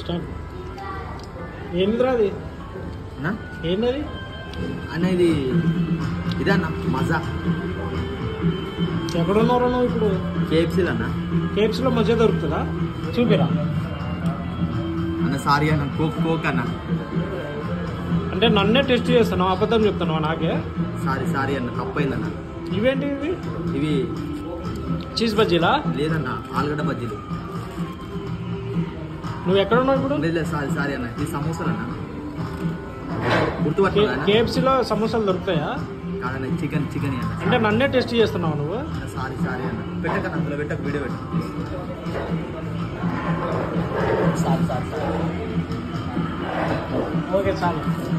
Start ఏందిరా అది అన్నా ఏంటది అన్న ఇది ఇదే అన్న మజా ఎక్కడున్నారా నువ్వు ఇప్పుడు కేఎఫ్సీలు అన్న కేక్స్లో మధ్య దొరుకుతుందా చూపిరా అన్న సారీ అన్న కోక్ కోక్ అన్న అంటే నన్నే టెస్ట్ చేస్తున్నావు అబద్ధం చెప్తున్నావా నాకే సారీ సారీ అన్న తప్పైందన్న ఇవేంటి ఇవి ఇవి చీజ్ బజ్జీలా లేదన్న ఆలుగడ్డ బజ్జీలు నువ్వు ఎక్కడున్నావు ఇప్పుడు లేదు లేదు సారీ సారీ అన్న ఇది సమోసాలు అన్న గుర్తుపట్టుకున్నా అన్న? కేఎఫ్సీలో సమోసాలు దొరుకుతాయా కాదన్న చికెన్ చికెన్ అన్న అంటే నన్నే టెస్ట్ చేస్తున్నావు నువ్వు అన్న, సారీ సారీ అన్న పెట్టకన్న అందులో పెట్టక వీడియో పెట్టు సారీ సారీ సారీ ఓకే చాలు